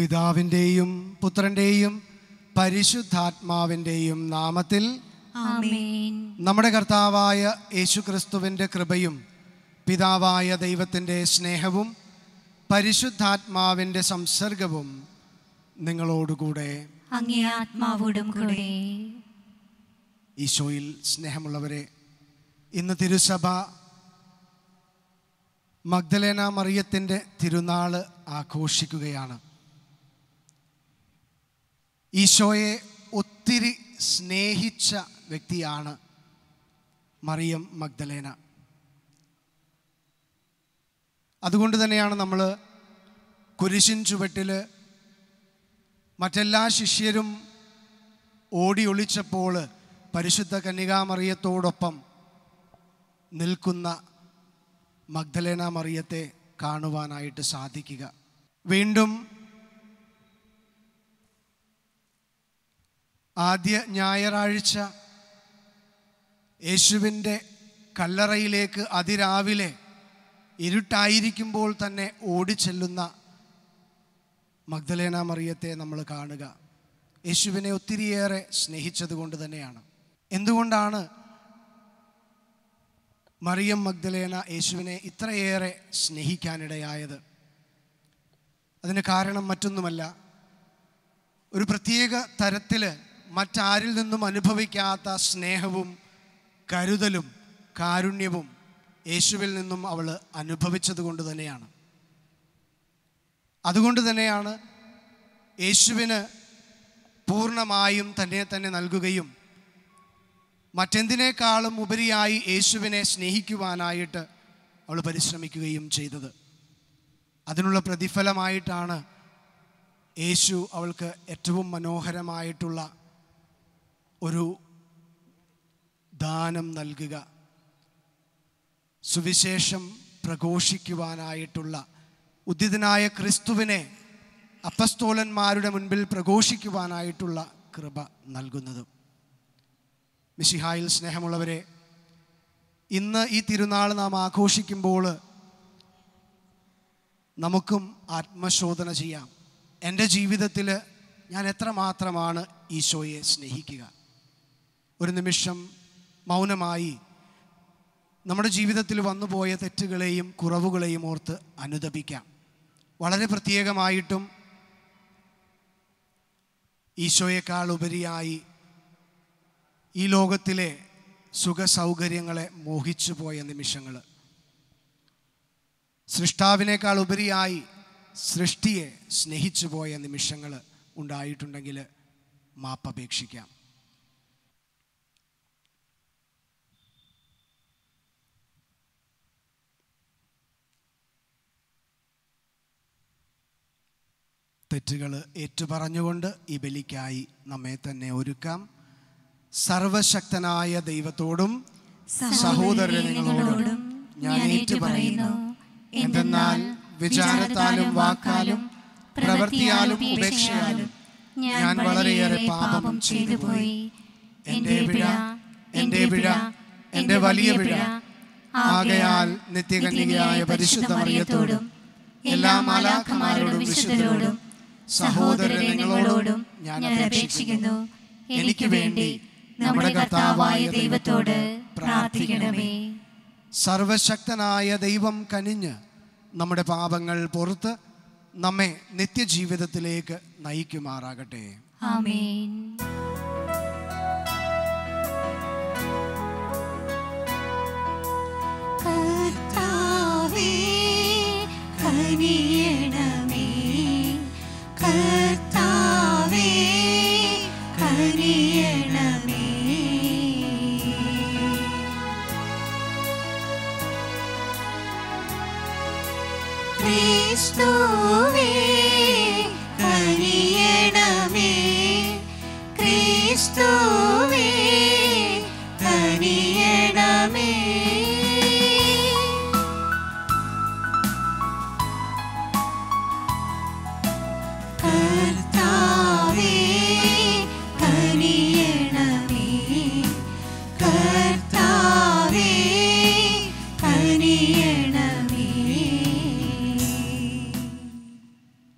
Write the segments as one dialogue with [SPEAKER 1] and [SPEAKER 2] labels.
[SPEAKER 1] പിതാവിൻ്റെയും പുത്രൻ്റെയും പരിശുദ്ധാത്മാവിൻ്റെയും നാമത്തിൽ
[SPEAKER 2] ആമേൻ
[SPEAKER 1] നമ്മുടെ കർത്താവായ യേശുക്രിസ്തുവിൻ്റെ കൃപയും പിതാവായ ദൈവത്തിൻ്റെ സ്നേഹവും പരിശുദ്ധാത്മാവിൻ്റെ സംസർഗവും നിങ്ങളോടുകൂടെ
[SPEAKER 2] അങ്ങേ ആത്മാവോടും കൂടെ
[SPEAKER 1] ഈശോയിൽ സ്നേഹമുള്ളവരെ ഇന്ന് തിരുസഭ മഗ്ദലേന മറിയത്തിൻ്റെ തിരുനാൾ ആഘോഷിക്കുകയാണ് ഈശോയെ ഒത്തിരി സ്നേഹിച്ച വ്യക്തിയാണ് മറിയം മഗ്ദലേന അതുകൊണ്ട് തന്നെയാണ് നമ്മൾ കുരിശിൻ ചുവട്ടിൽ മറ്റെല്ലാ ശിഷ്യരും ഓടി ഒളിച്ചപ്പോൾ പരിശുദ്ധ കന്യകാമറിയത്തോടൊപ്പം നിൽക്കുന്ന മഗ്ദലേന മറിയത്തെ കാണുവാനായിട്ട് സാധിക്കുക വീണ്ടും ആദ്യ ഞായറാഴ്ച യേശുവിൻ്റെ കല്ലറയിലേക്ക് അതിരാവിലെ ഇരുട്ടായിരിക്കുമ്പോൾ തന്നെ ഓടിച്ചെല്ലുന്ന മഗ്ദലേന മറിയത്തെ നമ്മൾ കാണുക യേശുവിനെ ഒത്തിരിയേറെ സ്നേഹിച്ചത് കൊണ്ട് തന്നെയാണ് എന്തുകൊണ്ടാണ് മറിയം മഗ്ദലേന യേശുവിനെ ഇത്രയേറെ സ്നേഹിക്കാനിടയായത് അതിന് കാരണം മറ്റൊന്നുമല്ല ഒരു പ്രത്യേക തരത്തിൽ മറ്റാരിൽ നിന്നും അനുഭവിക്കാത്ത സ്നേഹവും കരുതലും കാരുണ്യവും യേശുവിൽ നിന്നും അവൾ അനുഭവിച്ചത് കൊണ്ട് തന്നെയാണ് അതുകൊണ്ട് തന്നെയാണ് യേശുവിന് പൂർണ്ണമായും തന്നെ തന്നെ നൽകുകയും മറ്റെന്തിനേക്കാളും ഉപരിയായി യേശുവിനെ സ്നേഹിക്കുവാനായിട്ട് അവൾ പരിശ്രമിക്കുകയും ചെയ്തത് അതിനുള്ള പ്രതിഫലമായിട്ടാണ് യേശു അവൾക്ക് ഏറ്റവും മനോഹരമായിട്ടുള്ള ഒരു ദാനം നൽകുക സുവിശേഷം പ്രഘോഷിക്കുവാനായിട്ടുള്ള ഉദ്യതനായ ക്രിസ്തുവിനെ അപ്പസ്തോലന്മാരുടെ മുൻപിൽ പ്രഘോഷിക്കുവാനായിട്ടുള്ള കൃപ നൽകുന്നതും മിശിഹായിൽ സ്നേഹമുള്ളവരെ ഇന്ന് ഈ തിരുനാൾ നാം ആഘോഷിക്കുമ്പോൾ നമുക്കും ആത്മശോധന ചെയ്യാം എൻ്റെ ജീവിതത്തിൽ ഞാൻ എത്രമാത്രമാണ് ഈശോയെ സ്നേഹിക്കുക ഒരു നിമിഷം മൗനമായി നമ്മുടെ ജീവിതത്തിൽ വന്നുപോയ തെറ്റുകളെയും കുറവുകളെയും ഓർത്ത് അനുദപിക്കാം വളരെ പ്രത്യേകമായിട്ടും ഈശോയേക്കാൾ ഉപരിയായി ഈ ലോകത്തിലെ സുഖ സൗകര്യങ്ങളെ മോഹിച്ചു പോയ നിമിഷങ്ങൾ സൃഷ്ടാവിനേക്കാൾ ഉപരിയായി സൃഷ്ടിയെ സ്നേഹിച്ചു പോയ നിമിഷങ്ങൾ ഉണ്ടായിട്ടുണ്ടെങ്കിൽ മാപ്പപേക്ഷിക്കാം തെറ്റുകൾ ഏറ്റുപറഞ്ഞുകൊണ്ട് ഈ ബലിക്കായി നമ്മെ തന്നെ ഒരുക്കാം സർവശക്തനായ ദൈവത്തോടും സഹോദര നിങ്ങളോടും ഞാൻ ഏറ്റുപറയുന്നു എന്തെന്നാൽ വിചാരത്താലും വാക്കാലും പ്രവൃത്തിയാലും ഉപേക്ഷയാലും ഞാൻ വളരെയേറെ പാപം ചെയ്തു പോയി എൻ്റെ പിഴ എൻ്റെ പിഴ എൻ്റെ വലിയ പിഴ ആകയാൽ നിത്യകന്യകയായ പരിശുദ്ധ മറിയത്തോടും എല്ലാ മാലാഖമാരോടും വിശുദ്ധരോടും സഹോദര നിങ്ങളോടും ഞാൻ അപേക്ഷിക്കുന്നു എനിക്ക് വേണ്ടി നമ്മുടെ കർത്താവായ ദൈവത്തോട് പ്രാർത്ഥിക്കണമേ സർവശക്തനായ ദൈവം കനിഞ്ഞ് നമ്മുടെ പാപങ്ങൾ പുറത്ത് നമ്മെ നിത്യജീവിതത്തിലേക്ക് നയിക്കുമാറാകട്ടെ
[SPEAKER 2] ആമേൻ കർത്താവേ കനിയണമേ കർത്താവേ കനിയണമേ ക്രിസ്തുവേ കനിയണമേ ക്രിസ്തുവേ കനിയണമേ കർത്താവേ കനിയണമേ കർത്താവേ കനിയണമേ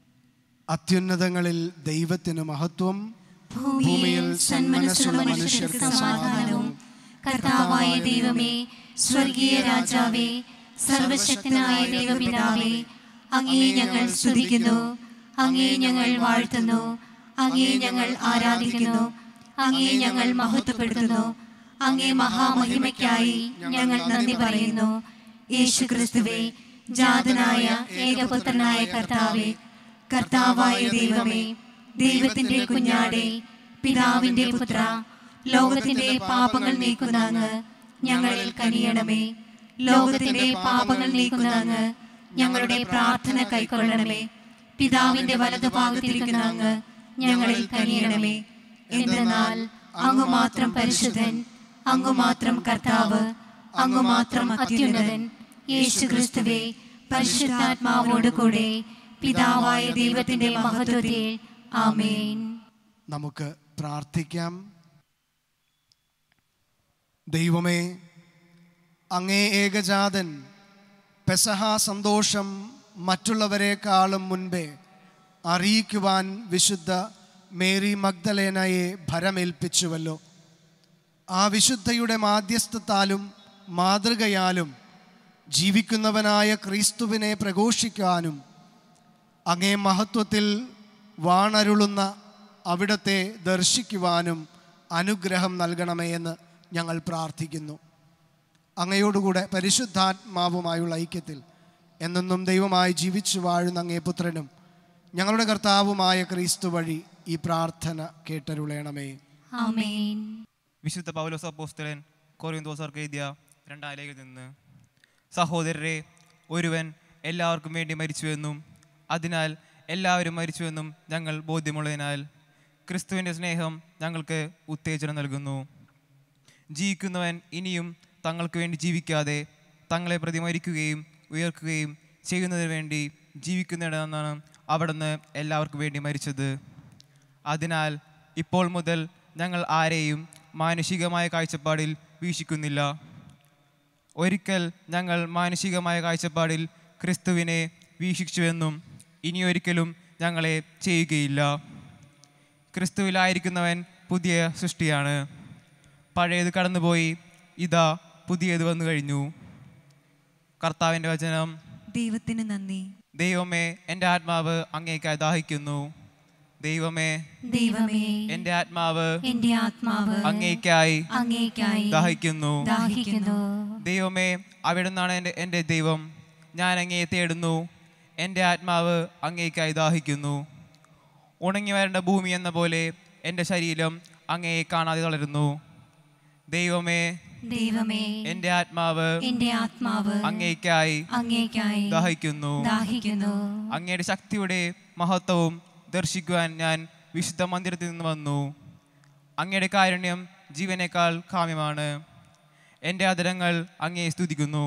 [SPEAKER 1] അത്യുന്നതങ്ങളിൽ ദൈവത്തിന് മഹത്വം
[SPEAKER 2] ഭൂമിയിൽ സന്മനസ്സുള്ള മനുഷ്യർക്ക് സമാധാനവും കർത്താവായ ദൈവമേ സ്വർഗീയ രാജാവേ സർവശക്തനായ ദൈവപിതാവേ അങ്ങേ ഞങ്ങൾ സ്തുതിക്കുന്നു അങ്ങേ ഞങ്ങൾ വാഴ്ത്തുന്നു അങ്ങേ ഞങ്ങൾ ആരാധിക്കുന്നു അങ്ങേ ഞങ്ങൾ മഹത്വപ്പെടുത്തുന്നു അങ്ങേ മഹാമഹിമയ്ക്കായി ഞങ്ങൾ നന്ദി പറയുന്നു യേശു ക്രിസ്തുവേ ജാതനായ ഏകപുത്രനായ കർത്താവേ കർത്താവായ ദൈവമേ ദൈവത്തിന്റെ കുഞ്ഞാടെ പിതാവിന്റെ പുത്ര ലോകത്തിന്റെ പാപങ്ങൾ നീക്കുന്ന അങ്ങ് ഞങ്ങളിൽ കനിയണമേ ലോകത്തിന്റെ പാപങ്ങൾ നീക്കുന്ന അങ്ങ് ഞങ്ങളുടെ പ്രാർത്ഥന കൈക്കൊള്ളണമേ പിതാവിന്റെ വലതുഭാഗത്തിരിക്കുന്ന അങ്ങ് ഞങ്ങളിൽ കനിയണമേ എന്തെന്നാൽ അങ്ങ് മാത്രം പരിശുദ്ധൻ അങ്ങ് മാത്രം കർത്താവ് അങ്ങ് മാത്രം അത്യുന്നതൻ യേശു ക്രിസ്തുവേ പരിശുദ്ധാത്മാവോട് കൂടെ പിതാവായ ദൈവത്തിന്റെ മഹത്വത്തിൽ ആമേൻ
[SPEAKER 1] നമുക്ക് പ്രാർത്ഥിക്കാം ദൈവമേ അങ്ങേ ഏകജാതൻ പെസഹ സന്തോഷം മറ്റുള്ളവരെക്കാളും മുൻപേ അറിയിക്കുവാൻ വിശുദ്ധ മേരി മഗ്ദലേനയെ ഭരമേൽപ്പിച്ചുവല്ലോ ആ വിശുദ്ധയുടെ മാധ്യസ്ഥത്താലും മാതൃകയാലും ജീവിക്കുന്നവനായ ക്രിസ്തുവിനെ പ്രഘോഷിക്കാനും അങ്ങേ മഹത്വത്തിൽ വാണരുളുന്ന അവിടത്തെ ദർശിക്കുവാനും അനുഗ്രഹം നൽകണമേ എന്ന് ഞങ്ങൾ പ്രാർത്ഥിക്കുന്നു അങ്ങയോടുകൂടെ പരിശുദ്ധാത്മാവുമായുള്ള ഐക്യത്തിൽ എന്നെന്നും ദൈവമായി ജീവിച്ചു വാഴുന്ന അങ്ങേ പുത്രനും ഞങ്ങളുടെ കർത്താവുമായ ക്രിസ്തു വഴി ഈ പ്രാർത്ഥന കേട്ടരുളേണമേ
[SPEAKER 2] ആമേൻ
[SPEAKER 3] വിശുദ്ധ പൗലോസ് അപ്പോസ്തലൻ കോറിയന്തോസർക്ക് എഴുതിയ രണ്ടാം ലേഖയിൽ നിന്ന് സഹോദരരെ ഒരുവൻ എല്ലാവർക്കും വേണ്ടി മരിച്ചുവെന്നും അതിനാൽ എല്ലാവരും മരിച്ചുവെന്നും ഞങ്ങൾ ബോധ്യമുള്ളതിനാൽ ക്രിസ്തുവിൻ്റെ സ്നേഹം ഞങ്ങൾക്ക് ഉത്തേജനം നൽകുന്നു ജീവിക്കുന്നവൻ ഇനിയും തങ്ങൾക്ക് വേണ്ടി ജീവിക്കാതെ തങ്ങളെ പ്രതി മരിക്കുകയും ഉയർക്കുകയും ചെയ്യുന്നതിന് വേണ്ടി ജീവിക്കുന്നിടമെന്നാണ് അവിടുന്ന് എല്ലാവർക്കും വേണ്ടി മരിച്ചത് അതിനാൽ ഇപ്പോൾ മുതൽ ഞങ്ങൾ ആരെയും മാനുഷികമായ കാഴ്ചപ്പാടിൽ വീക്ഷിക്കുന്നില്ല ഒരിക്കൽ ഞങ്ങൾ മാനുഷികമായ കാഴ്ചപ്പാടിൽ ക്രിസ്തുവിനെ വീക്ഷിച്ചുവെന്നും ഇനിയൊരിക്കലും ഞങ്ങളെ ചെയ്യുകയില്ല ക്രിസ്തുവിലായിരിക്കുന്നവൻ പുതിയ സൃഷ്ടിയാണ് പഴയത് കടന്നുപോയി ഇതാ പുതിയത് വന്നു കഴിഞ്ഞു കർത്താവിൻ്റെ വചനം
[SPEAKER 4] ദൈവത്തിന് നന്ദി
[SPEAKER 3] ദൈവമേ എൻ്റെ ആത്മാവ് അങ്ങേക്കായി ദാഹിക്കുന്നു ദൈവമേ
[SPEAKER 2] ദൈവമേ
[SPEAKER 3] എൻ്റെ ആത്മാവ്
[SPEAKER 2] എന്റെ ആത്മാവ്
[SPEAKER 3] അങ്ങേക്കായി
[SPEAKER 2] അങ്ങേക്കായി
[SPEAKER 3] ദാഹിക്കുന്നു
[SPEAKER 2] ദാഹിക്കുന്നു
[SPEAKER 3] ദൈവമേ അവിടുന്നാണ് എൻ്റെ എൻ്റെ ദൈവം ഞാൻ അങ്ങയെ തേടുന്നു എൻ്റെ ആത്മാവ് അങ്ങേക്കായി ദാഹിക്കുന്നു ഉണങ്ങി വരേണ്ട ഭൂമി എന്ന പോലെ എൻ്റെ ശരീരം അങ്ങയെ കാണാതെ തളരുന്നു ദൈവമേ
[SPEAKER 2] ദൈവമേ
[SPEAKER 3] എൻ്റെ ആത്മാവ്
[SPEAKER 2] എന്റെ ആത്മാവ്
[SPEAKER 3] അങ്ങേക്കായി
[SPEAKER 2] അങ്ങേക്കായി
[SPEAKER 3] ദാഹിക്കുന്നു
[SPEAKER 2] ദാഹിക്കുന്നു
[SPEAKER 3] അങ്ങയുടെ ശക്തിയുടെ മഹത്വവും ദർശിക്കുവാൻ ഞാൻ വിശുദ്ധ മന്ദിരത്തിൽ നിന്ന് വന്നു അങ്ങയുടെ കാരുണ്യം ജീവനേക്കാൾ കാമ്യമാണ് എൻ്റെ ആദരങ്ങൾ അങ്ങയെ സ്തുതിക്കുന്നു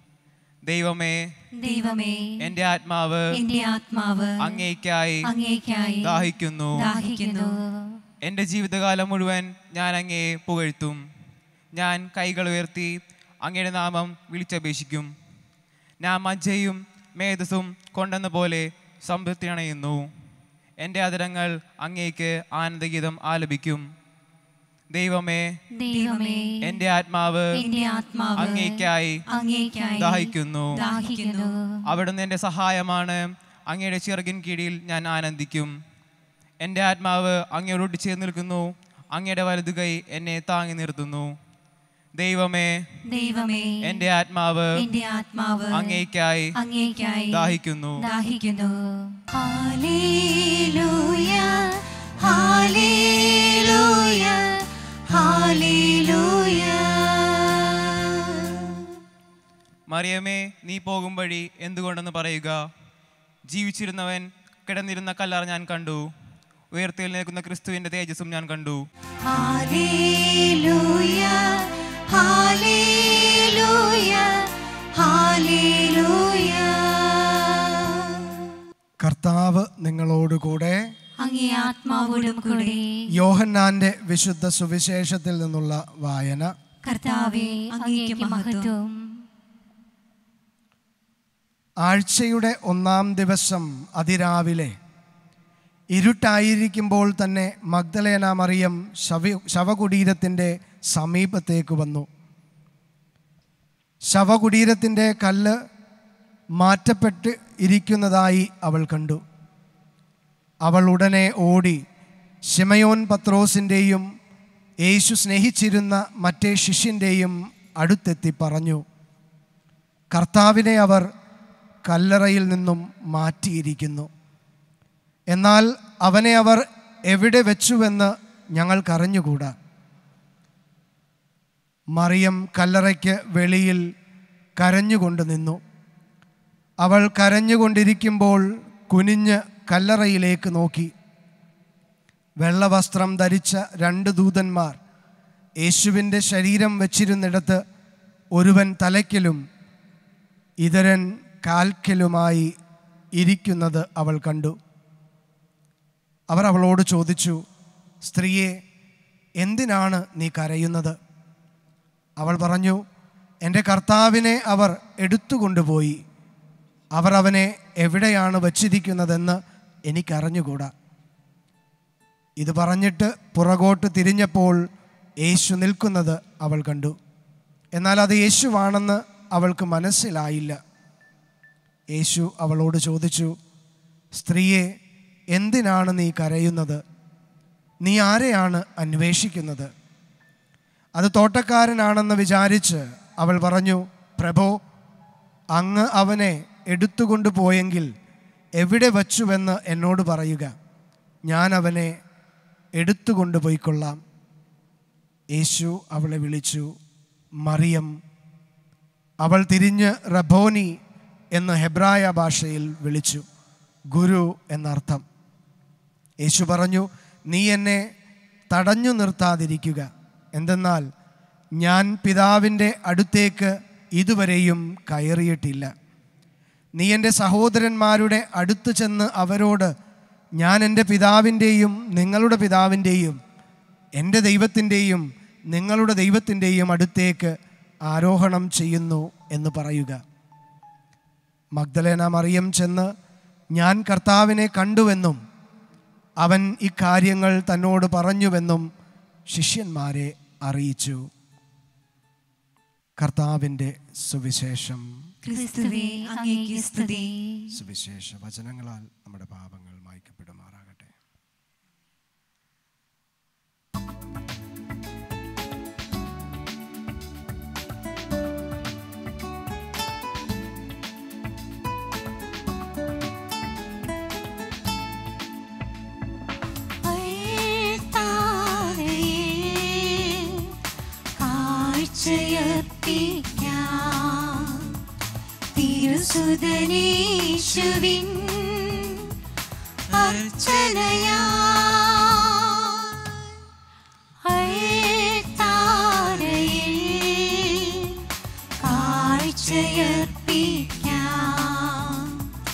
[SPEAKER 3] ദൈവമേ
[SPEAKER 2] ദൈവമേ
[SPEAKER 3] എൻ്റെ ആത്മാവ്
[SPEAKER 2] എന്റെ ആത്മാവ്
[SPEAKER 3] അങ്ങേക്കായി
[SPEAKER 2] അങ്ങേക്കായി
[SPEAKER 3] ദാഹിക്കുന്നു
[SPEAKER 2] ദാഹിക്കുന്നു
[SPEAKER 3] എൻ്റെ ജീവിതകാലം മുഴുവൻ ഞാൻ അങ്ങയെ പുകഴ്ത്തും ഞാൻ കൈകൾ ഉയർത്തി അങ്ങയുടെ നാമം വിളിച്ചപേക്ഷിക്കും ഞാൻ മജ്ജയും മേധസ്സും കൊണ്ടെന്ന പോലെ സംതൃപ്തി അണയുന്നു എൻ്റെ അതരങ്ങൾ അങ്ങേക്ക് ആനന്ദഗീതം ആലപിക്കും ദൈവമേ
[SPEAKER 2] ദൈവമേ
[SPEAKER 3] എൻ്റെ ആത്മാവ്
[SPEAKER 2] എന്റെ ആത്മാവ്
[SPEAKER 3] അങ്ങേക്കായി
[SPEAKER 2] അങ്ങേക്കായി
[SPEAKER 3] ദാഹിക്കുന്നു
[SPEAKER 2] ദാഹിക്കുന്നു
[SPEAKER 3] അവിടുന്ന് എൻ്റെ സഹായമാണ് അങ്ങയുടെ ചിറകിൻ കീഴിൽ ഞാൻ ആനന്ദിക്കും എൻ്റെ ആത്മാവ് അങ്ങയോട് ചേർന്ന് നിൽക്കുന്നു അങ്ങയുടെ വലതു കൈ എന്നെ താങ്ങി നിർത്തുന്നു ദൈവമേ
[SPEAKER 2] ദൈവമേ
[SPEAKER 3] എൻ്റെ ആത്മാവ്
[SPEAKER 2] എന്റെ ആത്മാവ്
[SPEAKER 3] അങ്ങേക്കായി
[SPEAKER 2] അങ്ങേക്കായി
[SPEAKER 3] ദാഹിക്കുന്നു
[SPEAKER 2] ദാഹിക്കുന്നു ഹല്ലേലൂയ ഹല്ലേലൂയ ഹല്ലേലൂയ
[SPEAKER 3] മറിയമേ നീ പോകും വഴി എന്തുകൊണ്ടെന്ന് പറയുക ജീവിച്ചിരുന്നവൻ കിടന്നിരുന്ന കല്ലറ ഞാൻ കണ്ടു ഉയർത്തെഴുന്നേൽക്കുന്ന ക്രിസ്തുവിൻ്റെ തേജസ്സും ഞാൻ കണ്ടു
[SPEAKER 2] ഹല്ലേലൂയ ഹല്ലേലൂയ ഹല്ലേലൂയ
[SPEAKER 1] കർത്താവ് നിങ്ങളോടുകൂടെ
[SPEAKER 2] അങ്ങേ ആത്മാവോടും കൂടെ
[SPEAKER 1] യോഹന്നാന്റെ വിശുദ്ധ സുവിശേഷത്തിൽ നിന്നുള്ള വായന
[SPEAKER 2] കർത്താവേ അങ്ങേക്ക് മഹത്വം
[SPEAKER 1] ആഴ്ചയുടെ ഒന്നാം ദിവസം അതിരാവിലെ ഇരുട്ടായിരിക്കുമ്പോൾ തന്നെ മഗ്ദലേന മറിയം ശവ ശവകുടീരത്തിൻ്റെ സമീപത്തേക്ക് വന്നു ശവകുടീരത്തിൻ്റെ കല്ല് മാറ്റപ്പെട്ട് ഇരിക്കുന്നതായി അവൾ കണ്ടു അവൾ ഉടനെ ഓടി ശിമയോൻ പത്രോസിൻ്റെയും യേശു സ്നേഹിച്ചിരുന്ന മറ്റേ ശിഷ്യൻ്റെയും അടുത്തെത്തി പറഞ്ഞു കർത്താവിനെ അവർ കല്ലറയിൽ നിന്നും മാറ്റിയിരിക്കുന്നു എന്നാൽ അവനെ അവർ എവിടെ വെച്ചുവെന്ന് ഞങ്ങൾക്കറിഞ്ഞുകൂടാ മറിയം കല്ലറയ്ക്ക് വെളിയിൽ കരഞ്ഞുകൊണ്ട് നിന്നു അവൾ കരഞ്ഞുകൊണ്ടിരിക്കുമ്പോൾ കുനിഞ്ഞ് കല്ലറയിലേക്ക് നോക്കി വെള്ളവസ്ത്രം ധരിച്ച രണ്ട് ദൂതന്മാർ യേശുവിൻ്റെ ശരീരം വച്ചിരുന്നിടത്ത് ഒരുവൻ തലയ്ക്കലും ഇതരൻ കാൽക്കലുമായി ഇരിക്കുന്നത് അവൾ കണ്ടു അവർ അവളോട് ചോദിച്ചു സ്ത്രീയെ എന്തിനാണ് നീ കരയുന്നത് അവൾ പറഞ്ഞു എൻ്റെ കർത്താവിനെ അവർ എടുത്തുകൊണ്ടുപോയി അവർ അവനെ എവിടെയാണ് വച്ചിരിക്കുന്നതെന്ന് എനിക്കറിഞ്ഞുകൂടാ ഇത് പറഞ്ഞിട്ട് പുറകോട്ട് തിരിഞ്ഞപ്പോൾ യേശു നിൽക്കുന്നത് അവൾ കണ്ടു എന്നാൽ അത് യേശുവാണെന്ന് അവൾക്ക് മനസ്സിലായില്ല യേശു അവളോട് ചോദിച്ചു സ്ത്രീയെ എന്തിനാണ് നീ കരയുന്നത് നീ ആരെയാണ് അന്വേഷിക്കുന്നത് അത് തോട്ടക്കാരനാണെന്ന് വിചാരിച്ച് അവൾ പറഞ്ഞു പ്രഭോ അങ്ങ് അവനെ എടുത്തുകൊണ്ടു പോയെങ്കിൽ എവിടെ വച്ചുവെന്ന് എന്നോട് പറയുക ഞാൻ അവനെ എടുത്തുകൊണ്ടു പോയിക്കൊള്ളാം യേശു അവളെ വിളിച്ചു മറിയം അവൾ തിരിഞ്ഞ് റബോനി എന്ന് ഹെബ്രായ ഭാഷയിൽ വിളിച്ചു ഗുരു എന്നർത്ഥം യേശു പറഞ്ഞു നീ എന്നെ തടഞ്ഞു നിർത്താതിരിക്കുക എന്തെന്നാൽ ഞാൻ പിതാവിൻ്റെ അടുത്തേക്ക് ഇതുവരെയും കയറിയിട്ടില്ല നീ എൻ്റെ സഹോദരന്മാരുടെ അടുത്ത് ചെന്ന് അവരോട് ഞാൻ എൻ്റെ പിതാവിൻ്റെയും നിങ്ങളുടെ പിതാവിൻ്റെയും എൻ്റെ ദൈവത്തിൻ്റെയും നിങ്ങളുടെ ദൈവത്തിൻ്റെയും അടുത്തേക്ക് ആരോഹണം ചെയ്യുന്നു എന്ന് പറയുക മഗ്ദലേന മറിയം ചെന്ന് ഞാൻ കർത്താവിനെ കണ്ടുവെന്നും അവൻ ഇക്കാര്യങ്ങൾ തന്നോട് പറഞ്ഞുവെന്നും ശിഷ്യന്മാരെ അറിയിച്ചു കർത്താവിൻ്റെ സുവിശേഷം
[SPEAKER 2] ക്രിസ്തുവേ അങ്ങേക്ക് സ്തുതി
[SPEAKER 1] സുവിശേഷ വചനങ്ങളാൽ നമ്മുടെ പാപങ്ങൾ മായ്ക്കപ്പെടുമാറാകട്ടെ
[SPEAKER 2] അയൽത്താരയിൽ കാഴ്ചയർപ്പിക്കാം തിരുസുതനേശുവിൻ അർച്ചനയാ അയൽത്താരയിൽ കാഴ്ചയർപ്പിക്കാം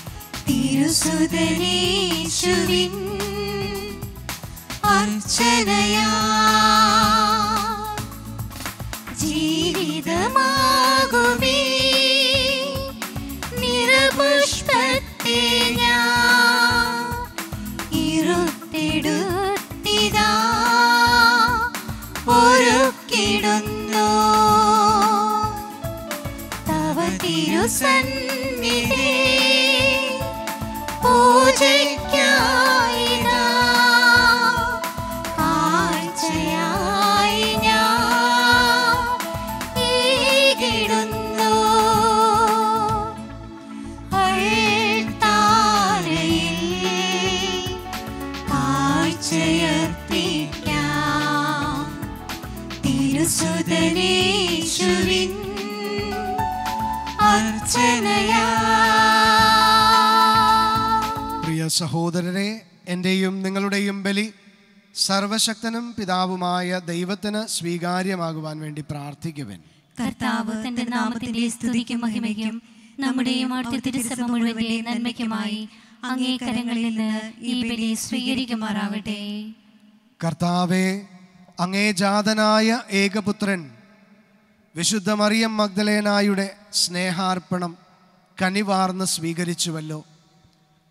[SPEAKER 2] തിരുസുതനേശുവിൻ അർച്ചനയാ ജീവിതമാകുമേ നിറപുഷ്പത്തെ ഞാൻ ഇരുത്തെടുത്തിതാ ഒരുക്കിടുന്നു തവ തിരുസന്നിധി പൂജയ്ക്കായിതാ കാഴ്ചയായി ഞാൻ ഈകിടുന്നു അൾത്താരയിൽ കാഴ്ചയർപ്പിക്കാം തിരുസുതനേശുവിൻ അർച്ചനയാ
[SPEAKER 1] പ്രിയ സഹോദരരെ എൻ്റെയും നിങ്ങളുടെയും ബലി സർവശക്തനും പിതാവുമായ ദൈവത്തിന് സ്വീകാര്യമാകുവാൻ വേണ്ടി പ്രാർത്ഥിക്കുവൻ
[SPEAKER 2] കർത്താവ് തന്റെ നാമത്തിന്റെ സ്തുതിക്കും മഹിമയ്ക്കും നമ്മുടെയും അവിടുത്തെ തിരുസഭ മുഴുവന്റെ നന്മയ്ക്കുമായി അങ്ങേ കരങ്ങളിൽ നിന്ന് ഈ ബലി സ്വീകരിക്കുമാറാവട്ടെ
[SPEAKER 1] കർത്താവെ അങ്ങേ ജാതനായ ഏകപുത്രൻ വിശുദ്ധ മറിയം മഗ്ദലേനായുടെ സ്നേഹാർപ്പണം കനിവാർന്ന് സ്വീകരിച്ചുവല്ലോ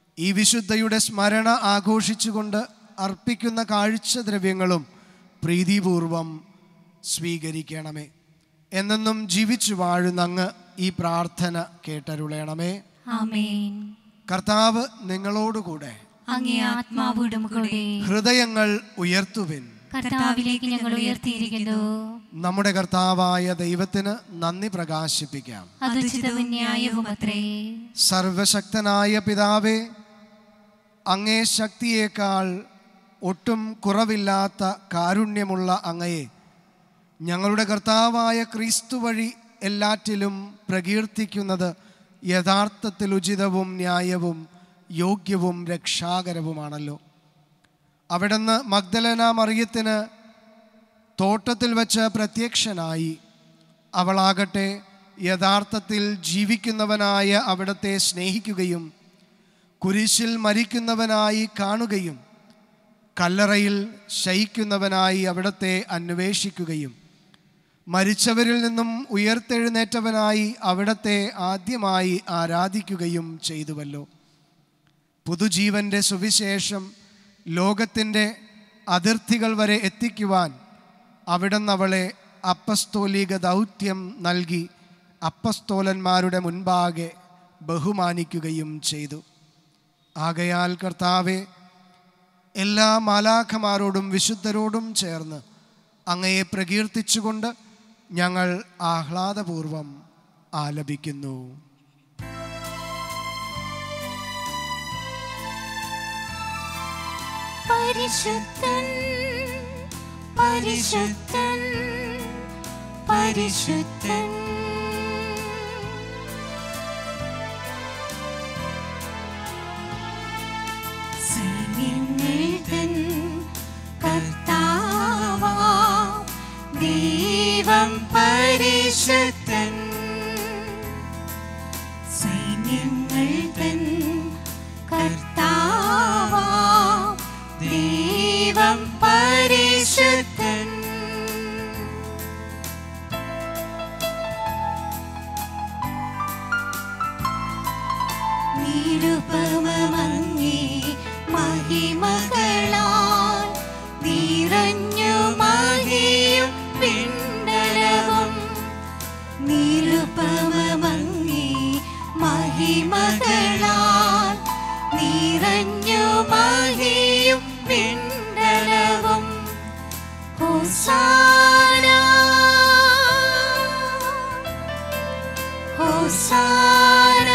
[SPEAKER 1] ഈ വിശുദ്ധയുടെ സ്മരണ ആഘോഷിച്ചുകൊണ്ട് അർപ്പിക്കുന്ന കാഴ്ചദ്രവ്യങ്ങളും പ്രീതിപൂർവം സ്വീകരിക്കണമേ എന്നെന്നും ജീവിച്ചു വാഴുന്ന അങ്ങ് ഈ പ്രാർത്ഥന കേട്ടരുളയണമേ
[SPEAKER 2] ആമേൻ
[SPEAKER 1] കർത്താവ് നിങ്ങളോടുകൂടെ
[SPEAKER 2] അങ്ങേ ആത്മാവോടും കൂടെ
[SPEAKER 1] ഹൃദയങ്ങൾ ഉയർത്തുവിൻ
[SPEAKER 2] കർത്താവിലേക്ക് ഞങ്ങൾ ഉയർത്തിയിരിക്കുന്നു
[SPEAKER 1] നമ്മുടെ കർത്താവായ ദൈവത്തിന് നന്ദി പ്രകാശിപ്പിക്കാം
[SPEAKER 2] അത് ഉചിതവും ന്യായവും അത്രേ
[SPEAKER 1] സർവശക്തനായ പിതാവേ അങ്ങേ ശക്തിയേക്കാൾ ഒട്ടും കുറവില്ലാത്ത കാരുണ്യമുള്ള അങ്ങയെ ഞങ്ങളുടെ കർത്താവായ ക്രിസ്തു വഴി എല്ലാറ്റിലും പ്രകീർത്തിക്കുന്നത് യഥാർത്ഥത്തിൽ ഉചിതവും ന്യായവും യോഗ്യവും രക്ഷാകരവുമാണല്ലോ അവിടുന്ന് മഗ്ദലന മറിയത്തിന് തോട്ടത്തിൽ വച്ച് പ്രത്യക്ഷനായി അവളാകട്ടെ യഥാർത്ഥത്തിൽ ജീവിക്കുന്നവനായ അവിടത്തെ സ്നേഹിക്കുകയും കുരിശിൽ മരിക്കുന്നവനായി കാണുകയും കല്ലറയിൽ ശയിക്കുന്നവനായി അവിടത്തെ അന്വേഷിക്കുകയും മരിച്ചവരിൽ നിന്നും ഉയർത്തെഴുന്നേറ്റവനായി അവിടത്തെ ആദ്യമായി ആരാധിക്കുകയും ചെയ്തുവല്ലോ പുതുജീവൻ്റെ സുവിശേഷം ലോകത്തിൻ്റെ അതിർത്തികൾ വരെ എത്തിക്കുവാൻ അവിടുന്ന് അവളെ അപ്പസ്തോലിക ദൗത്യം നൽകി അപ്പസ്തോലന്മാരുടെ മുൻപാകെ ബഹുമാനിക്കുകയും ചെയ്തു ആകയാൽ കർത്താവെ എല്ലാ മാലാഖമാരോടും വിശുദ്ധരോടും ചേർന്ന് അങ്ങയെ പ്രകീർത്തിച്ചുകൊണ്ട് ഞങ്ങൾ ആഹ്ലാദപൂർവം ആലപിക്കുന്നു
[SPEAKER 2] പരിശുദ്ധൻ പരിശുദ്ധൻ പരിശുദ്ധൻ സൈന്യങ്ങൾ തൻ കർത്താവാ ദൈവം പരിശുദ്ധൻ സൈന്യങ്ങൾ തൻ കർത്താവാ ദൈവം പരിശുദ്ധൻ നിരുപമങ്ങേ മഹിമകളാൽ നിറഞ്ഞു മഹിയും പിണ്ടലവും നിരുപമങ്ങേ മഹിമകളാൽ നിറഞ്ഞു മഹിയും പിണ്ടലവും ഹോസാന ഹോസാന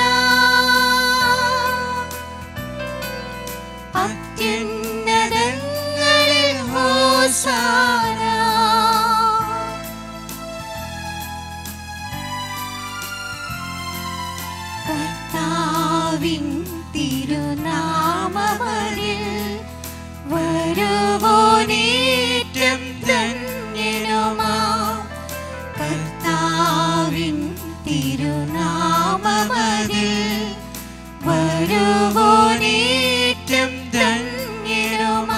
[SPEAKER 2] അത്യുന്നതങ്ങളിൽ ഹോസാന കർത്താവിൻ തിരുനാമവരിൽ വരുവോനേറ്റം ധന്യനുമാ കർത്താവിൻ തിരുനാമവരിൽ വരുവോനേറ്റം ധന്യനുമാ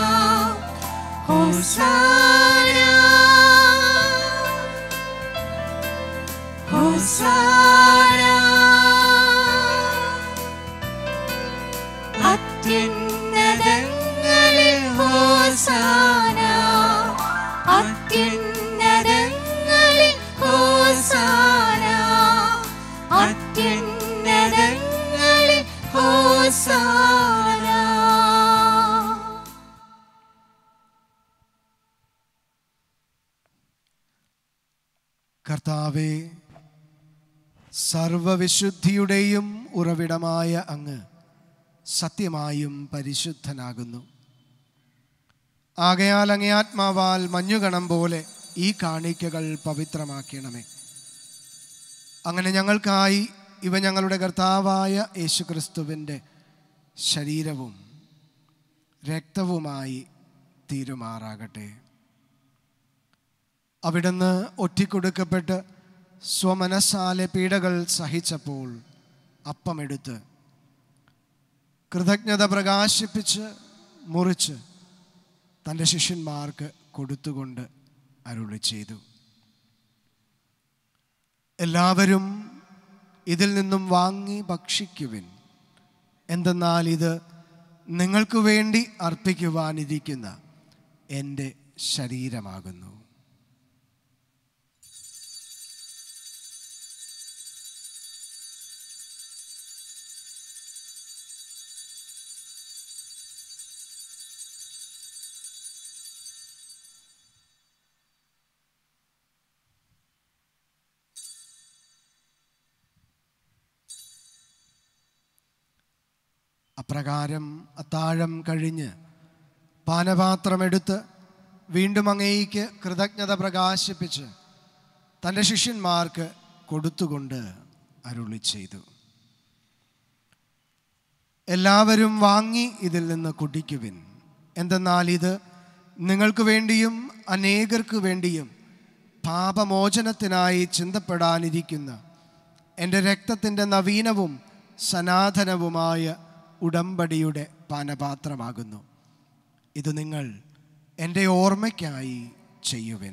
[SPEAKER 2] ഹോസാന ഹോസാന അത്യുന്നതങ്ങളിൽ ഹോസാന അത്യുന്നതങ്ങളിൽ ഹോസാന അത്യുന്നതങ്ങളിൽ ഹോസാന
[SPEAKER 1] കർത്താവെ സർവവിശുദ്ധിയുടെയും ഉറവിടമായ അങ്ങ് സത്യമായും പരിശുദ്ധനാകുന്നു ആകയാൽ അങ്ങേ ആത്മാവാൽ മഞ്ഞുകണം പോലെ ഈ കാണിക്കകൾ പവിത്രമാക്കണമേ അങ്ങനെ ഞങ്ങൾക്കായി ഇവ ഞങ്ങളുടെ കർത്താവായ യേശുക്രിസ്തുവിൻ്റെ ശരീരവും രക്തവുമായി തീരുമാറാകട്ടെ അവിടുന്ന് ഒറ്റിക്കൊടുക്കപ്പെട്ട് സ്വമനസ്സാലെ പീഡകൾ സഹിച്ചപ്പോൾ അപ്പമെടുത്ത് കൃതജ്ഞത പ്രകാശിപ്പിച്ച് മുറിച്ച് തൻ്റെ ശിഷ്യന്മാർക്ക് കൊടുത്തുകൊണ്ട് അരുളി ചെയ്തു എല്ലാവരും ഇതിൽ നിന്നും വാങ്ങി ഭക്ഷിക്കുവിൻ എന്തെന്നാൽ ഇത് നിങ്ങൾക്ക് വേണ്ടി അർപ്പിക്കുവാനിരിക്കുന്ന എൻ്റെ ശരീരമാകുന്നു അപ്രകാരം അത്താഴം കഴിഞ്ഞ് പാനപാത്രമെടുത്ത് വീണ്ടും അങ്ങേയ്ക്ക് കൃതജ്ഞത പ്രകാശിപ്പിച്ച് തൻ്റെ ശിഷ്യന്മാർക്ക് കൊടുത്തുകൊണ്ട് അരുളി ചെയ്തു എല്ലാവരും വാങ്ങി ഇതിൽ നിന്ന് കുടിക്കുവിൻ എന്തെന്നാൽ ഇത് നിങ്ങൾക്ക് വേണ്ടിയും അനേകർക്ക് വേണ്ടിയും പാപമോചനത്തിനായി ചിന്തപ്പെടാനിരിക്കുന്ന എൻ്റെ രക്തത്തിൻ്റെ നവീനവും സനാതനവുമായ ഉടമ്പടിയുടെ പാനപാത്രമാകുന്നു ഇത് നിങ്ങൾ എൻ്റെ ഓർമ്മയ്ക്കായി ചെയ്യുവിൻ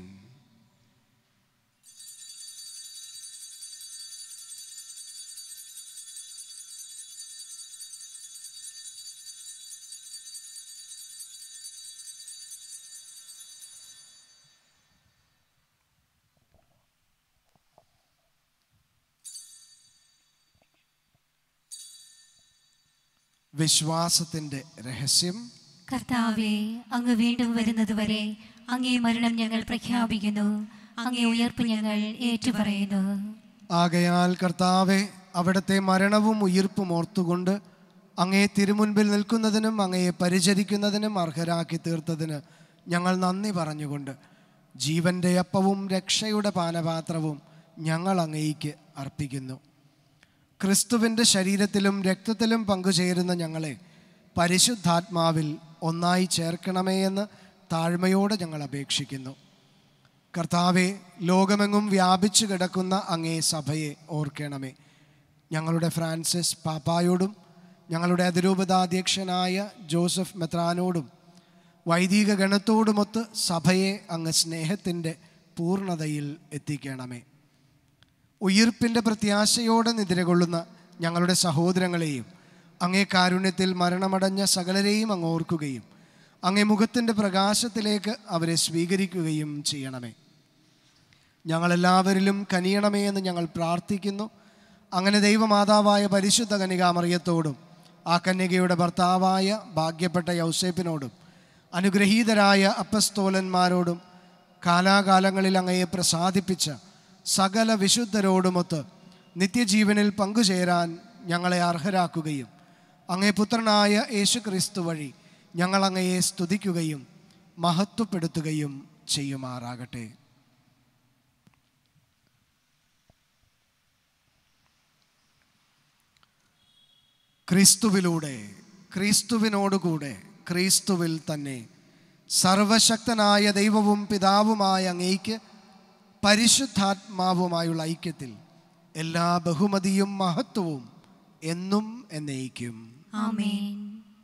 [SPEAKER 1] വിശ്വാസത്തിൻ്റെ രഹസ്യം
[SPEAKER 2] കർത്താവെ അങ്ങ് വീണ്ടും വരുന്നതുവരെ അങ്ങേ മരണം ഞങ്ങൾ പ്രഖ്യാപിക്കുന്നു അങ്ങേ ഉയർപ്പ് ഞങ്ങൾ ഏറ്റുപറയുന്നു
[SPEAKER 1] ആകയാൽ കർത്താവെ അവിടുത്തെ മരണവും ഉയിർപ്പും ഓർത്തുകൊണ്ട് അങ്ങേ തിരുമുൻപിൽ നിൽക്കുന്നതിനും അങ്ങയെ പരിചരിക്കുന്നതിനും അർഹരാക്കി തീർത്തതിന് ഞങ്ങൾ നന്ദി പറഞ്ഞുകൊണ്ട് ജീവൻ്റെ അപ്പവും രക്ഷയുടെ പാനപാത്രവും ഞങ്ങൾ അങ്ങേക്ക് അർപ്പിക്കുന്നു ക്രിസ്തുവിൻ്റെ ശരീരത്തിലും രക്തത്തിലും പങ്കുചേരുന്ന ഞങ്ങളെ പരിശുദ്ധാത്മാവിൽ ഒന്നായി ചേർക്കണമേ എന്ന് താഴ്മയോടെ ഞങ്ങൾ അപേക്ഷിക്കുന്നു കർത്താവെ ലോകമെങ്ങും വ്യാപിച്ചു കിടക്കുന്ന അങ്ങേ സഭയെ ഓർക്കണമേ ഞങ്ങളുടെ ഫ്രാൻസിസ് പാപ്പായോടും ഞങ്ങളുടെ അതിരൂപതാധ്യക്ഷനായ ജോസഫ് മെത്രാനോടും വൈദിക ഗണത്തോടുമൊത്ത് സഭയെ അങ്ങ് സ്നേഹത്തിൻ്റെ പൂർണ്ണതയിൽ എത്തിക്കണമേ ഉയിർപ്പിൻ്റെ പ്രത്യാശയോടെ നിദ്രകൊള്ളുന്ന ഞങ്ങളുടെ സഹോദരങ്ങളെയും അങ്ങേ കാരുണ്യത്തിൽ മരണമടഞ്ഞ സകലരെയും അങ്ങ് ഓർക്കുകയും അങ്ങേ മുഖത്തിൻ്റെ പ്രകാശത്തിലേക്ക് അവരെ സ്വീകരിക്കുകയും ചെയ്യണമേ ഞങ്ങളെല്ലാവരിലും കനിയണമേ എന്ന് ഞങ്ങൾ പ്രാർത്ഥിക്കുന്നു അങ്ങനെ ദൈവമാതാവായ പരിശുദ്ധ കനികാമറിയത്തോടും ആ കന്യകയുടെ ഭർത്താവായ ഭാഗ്യപ്പെട്ട യൗസേപ്പിനോടും അനുഗ്രഹീതരായ അപ്പസ്തോലന്മാരോടും കാലാകാലങ്ങളിൽ അങ്ങയെ പ്രസാദിപ്പിച്ച സകല വിശുദ്ധരോടുമൊത്ത് നിത്യജീവനിൽ പങ്കുചേരാൻ ഞങ്ങളെ അർഹരാക്കുകയും അങ്ങേ പുത്രനായ യേശു ക്രിസ്തു വഴി ഞങ്ങൾ അങ്ങയെ സ്തുതിക്കുകയും മഹത്വപ്പെടുത്തുകയും ചെയ്യുമാറാകട്ടെ ക്രിസ്തുവിലൂടെ ക്രിസ്തുവിനോടുകൂടെ ക്രിസ്തുവിൽ തന്നെ സർവശക്തനായ ദൈവവും പിതാവുമായ അങ്ങേക്ക് പരിശുദ്ധാത്മാവുമായുള്ള ഐക്യത്തിൽ എല്ലാ ബഹുമതിയും മഹത്വവും എന്നും എന്നേക്കും
[SPEAKER 2] ആമേൻ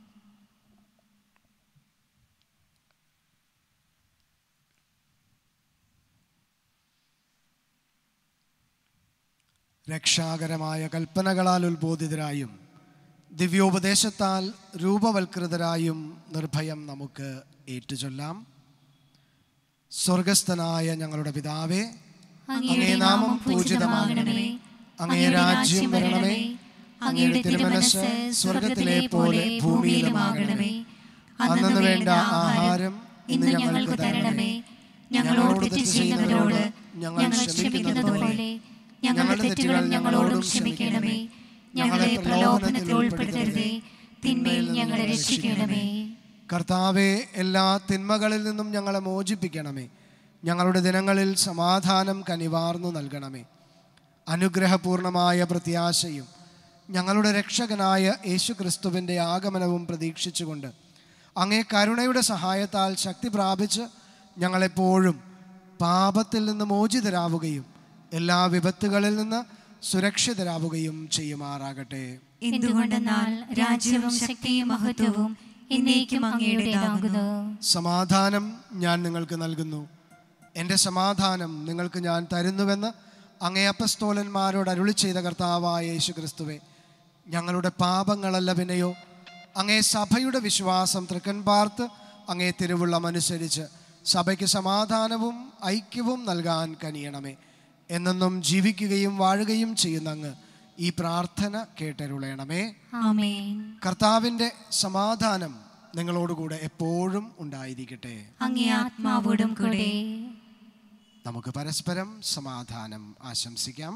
[SPEAKER 1] രക്ഷാകരമായ കൽപ്പനകളാൽ ഉത്ബോധിതരായും ദിവ്യോപദേശത്താൽ രൂപവൽകൃതരായും നിർഭയം നമുക്ക് ഏറ്റുചൊല്ലാം സ്വർഗസ്ഥനായ ഞങ്ങളുടെ പിതാവേ
[SPEAKER 2] അങ്ങയുടെ നാമം പൂജിതമാകണമേ അങ്ങയുടെ രാജ്യം വരണമേ അങ്ങയുടെ തിരുമനസ് സ്വർഗത്തിലെ പോലെ ഭൂമിയിലുമാകണമേ അന്നു വേണ്ട ആഹാരം ഇന്ന് ഞങ്ങൾക്ക് തരണമേ ഞങ്ങളോട് തെറ്റ് ചെയ്യുന്നവരോട് ഞങ്ങൾ ക്ഷമിക്കുന്നത് പോലെ ഞങ്ങളുടെ തെറ്റുകൾ ഞങ്ങളോടും ക്ഷമിക്കണമേ ഞങ്ങളെ പ്രലോഭനത്തിൽ ഉൾപ്പെടുത്തരുതേ തിന്മയിൽ ഞങ്ങളെ രക്ഷിക്കണമേ
[SPEAKER 1] കർത്താവെ എല്ലാ തിന്മകളിൽ നിന്നും ഞങ്ങളെ മോചിപ്പിക്കണമേ ഞങ്ങളുടെ ദിനങ്ങളിൽ സമാധാനം കനിവാർന്നു നൽകണമേ അനുഗ്രഹപൂർണമായ പ്രത്യാശയും ഞങ്ങളുടെ രക്ഷകനായ യേശു ക്രിസ്തുവിൻ്റെ ആഗമനവും പ്രതീക്ഷിച്ചുകൊണ്ട് അങ്ങേ കരുണയുടെ സഹായത്താൽ ശക്തി പ്രാപിച്ച് ഞങ്ങളെപ്പോഴും പാപത്തിൽ നിന്ന് മോചിതരാവുകയും എല്ലാ വിപത്തുകളിൽ നിന്ന് സുരക്ഷിതരാവുകയും ചെയ്യുമാറാകട്ടെ
[SPEAKER 2] എന്തുകൊണ്ടെന്നാൽ രാജ്യവും ശക്തിയും മഹത്വവും എന്നേക്കും അങ്ങയുടേതാകുന്നു
[SPEAKER 1] സമാധാനം ഞാൻ നിങ്ങൾക്ക് നൽകുന്നു എൻ്റെ സമാധാനം നിങ്ങൾക്ക് ഞാൻ തരുന്നുവെന്ന് അങ്ങേ അപ്പസ്തോലന്മാരോട് അരുളി ചെയ്ത കർത്താവായ യേശു ക്രിസ്തുവെ ഞങ്ങളുടെ പാപങ്ങളല്ല പിന്നെയോ അങ്ങേ സഭയുടെ വിശ്വാസം തൃക്കൻ പാർത്ത് അങ്ങേ തിരുവുള്ളം അനുസരിച്ച് സഭയ്ക്ക് സമാധാനവും ഐക്യവും നൽകാൻ കനിയണമേ എന്നെന്നും ജീവിക്കുകയും വാഴുകയും ചെയ്യുന്ന അങ്ങ് ഈ പ്രാർത്ഥന കേട്ടരുളയണമേ
[SPEAKER 2] ആമേൻ
[SPEAKER 1] കർത്താവിൻ്റെ സമാധാനം നിങ്ങളോടുകൂടെ എപ്പോഴും ഉണ്ടായിരിക്കട്ടെ
[SPEAKER 2] അങ്ങേ ആത്മാവോടും കൂടെ
[SPEAKER 1] നമുക്ക് പരസ്പരം സമാധാനം ആശംസിക്കാം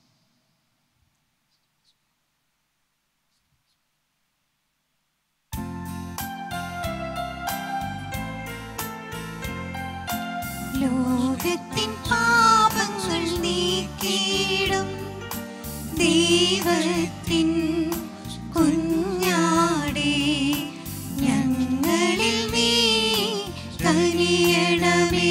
[SPEAKER 2] ലോകത്തിൻ പാപങ്ങൾ നീക്കിയിടും ദൈവത്തിൻ കുഞ്ഞാടേ ഞങ്ങളിൽ നീ കനിയണമേ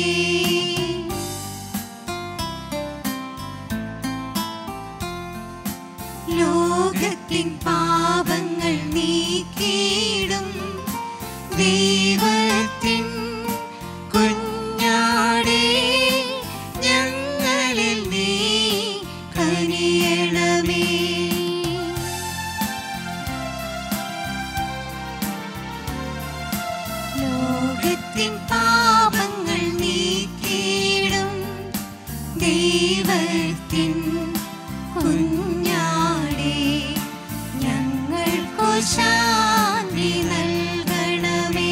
[SPEAKER 2] ലോകത്തിൻ പാപങ്ങൾ നീക്കിയിടും ദൈവത്തിൻ കുഞ്ഞാടേ ഞങ്ങളിൽ നീ കനിയണമേ ലോകത്തിൻ പാപങ്ങൾ നീക്കിയിടും ദൈവത്തിൻ കുഞ്ഞാടേ ഞങ്ങൾക്കു ശാന്തി നൽകണമേ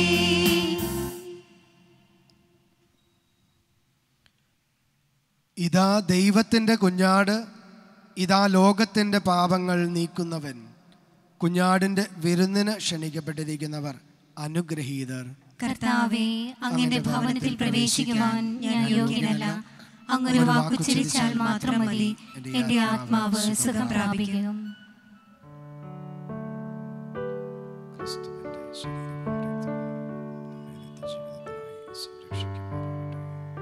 [SPEAKER 1] ഇതാ ദൈവത്തിൻ്റെ കുഞ്ഞാട് ഇതാ ലോകത്തിൻ്റെ പാപങ്ങൾ നീക്കുന്നവൻ കുഞ്ഞാടിൻ്റെ വിരുന്നിന് ക്ഷണിക്കപ്പെട്ടിരിക്കുന്നവർ അനുഗ്രഹീതർ
[SPEAKER 2] കർത്താവെ അങ്ങയുടെ ഭവനത്തിൽ പ്രവേശിക്കുവാൻ ഞാൻ യോഗ്യനല്ല അങ്ങൊരു വാക്കുച്ചരിച്ചാൽ മാത്രം മതി എന്റെ ആത്മാവ് സുഖം പ്രാപിക്കും
[SPEAKER 1] ക്രിസ്തുവിന്റെ ശരീരവും രക്തവും നമ്മെ നിത്യജീവിതത്തിനായി സംരക്ഷിക്കുമാറാകട്ടെ.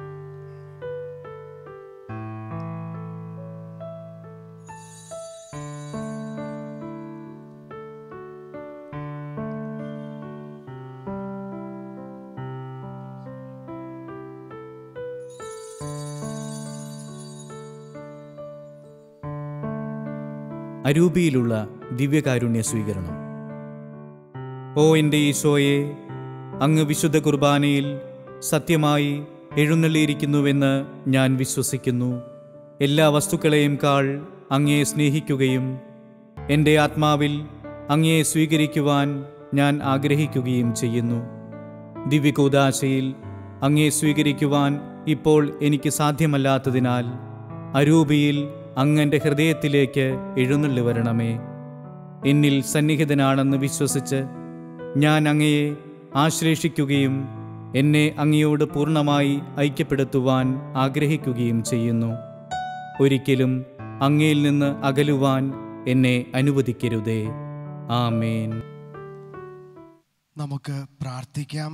[SPEAKER 4] അരൂപിയിലുള്ള ദിവ്യകാരുണ്യ സ്വീകരണം ഓ എൻ്റെ ഈശോയെ അങ്ങ് വിശുദ്ധ കുർബാനയിൽ സത്യമായി എഴുന്നള്ളിയിരിക്കുന്നുവെന്ന് ഞാൻ വിശ്വസിക്കുന്നു എല്ലാ വസ്തുക്കളെയും കാൾ അങ്ങയെ സ്നേഹിക്കുകയും എൻ്റെ ആത്മാവിൽ അങ്ങയെ സ്വീകരിക്കുവാൻ ഞാൻ ആഗ്രഹിക്കുകയും ചെയ്യുന്നു ദിവ്യകൂദാശയിൽ അങ്ങയെ സ്വീകരിക്കുവാൻ ഇപ്പോൾ എനിക്ക് സാധ്യമല്ലാത്തതിനാൽ അരൂപിയിൽ അങ്ങൻ്റെ ഹൃദയത്തിലേക്ക് എഴുന്നള്ളി വരണമേ എന്നിൽ സന്നിഹിതനാണെന്ന് വിശ്വസിച്ച് ഞാൻ അങ്ങയെ ആശ്ലേഷിക്കുകയും എന്നെ അങ്ങയോട് പൂർണ്ണമായി ഐക്യപ്പെടുത്തുവാൻ ആഗ്രഹിക്കുകയും ചെയ്യുന്നു ഒരിക്കലും അങ്ങയിൽ നിന്ന് അകലുവാൻ എന്നെ അനുവദിക്കരുതേ ആമേൻ
[SPEAKER 1] നമുക്ക് പ്രാർത്ഥിക്കാം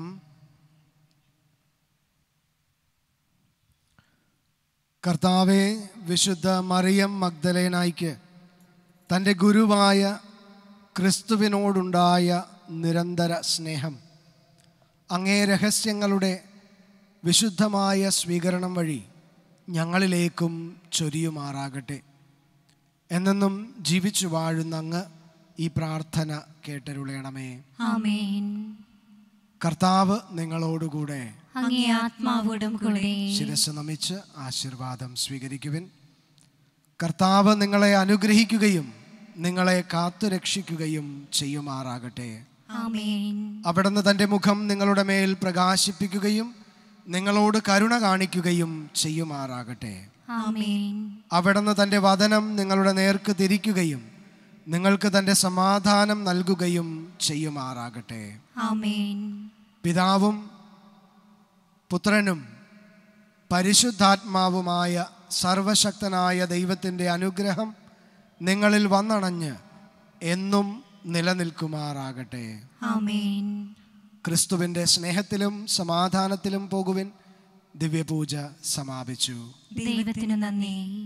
[SPEAKER 1] കർത്താവെ വിശുദ്ധ മറിയം മഗ്ദലേനായിക്ക് തൻ്റെ ഗുരുവായ ക്രിസ്തുവിനോടുണ്ടായ നിരന്തര സ്നേഹം അങ്ങേ രഹസ്യങ്ങളുടെ വിശുദ്ധമായ സ്വീകരണം വഴി ഞങ്ങളിലേക്കും ചൊരിയുമാറാകട്ടെ എന്നെന്നും ജീവിച്ചു വാഴുന്ന അങ്ങ് ഈ പ്രാർത്ഥന കേട്ടരുളയണമേ
[SPEAKER 2] ആമേൻ
[SPEAKER 1] കർത്താവ് നിങ്ങളോടുകൂടെ
[SPEAKER 2] അങ്ങേ ആത്മാവോടും കൂടെ
[SPEAKER 1] ശിരസ് നമിച്ച് ആശീർവാദം സ്വീകരിക്കുവിൻ കർത്താവ് നിങ്ങളെ അനുഗ്രഹിക്കുകയും നിങ്ങളെ കാത്തുരക്ഷിക്കുകയും ചെയ്യുമാറാകട്ടെ
[SPEAKER 2] ആമേൻ
[SPEAKER 1] അവിടുന്ന് തൻ്റെ മുഖം നിങ്ങളുടെ മേൽ പ്രകാശിപ്പിക്കുകയും നിങ്ങളോട് കരുണ കാണിക്കുകയും ചെയ്യുമാറാകട്ടെ
[SPEAKER 2] ആമേൻ
[SPEAKER 1] അവിടുന്ന് തൻ്റെ വചനം നിങ്ങളുടെ നേർക്ക് തിരിക്കുകയും നിങ്ങൾക്ക് തൻ്റെ സമാധാനം നൽകുകയും ചെയ്യുമാറാകട്ടെ
[SPEAKER 2] ആമേൻ
[SPEAKER 1] പിതാവും പുത്രനും പരിശുദ്ധാത്മാവുമായ സർവശക്തനായ ദൈവത്തിൻ്റെ അനുഗ്രഹം നിങ്ങളിൽ വന്നണഞ്ഞ് എന്നും നിലനിൽക്കുമാറാകട്ടെ
[SPEAKER 2] ആമേൻ
[SPEAKER 1] ക്രിസ്തുവിൻ്റെ സ്നേഹത്തിലും സമാധാനത്തിലും പോകുവിൻ ദിവ്യപൂജ സമാപിച്ചു
[SPEAKER 2] ദൈവത്തിനു നന്ദി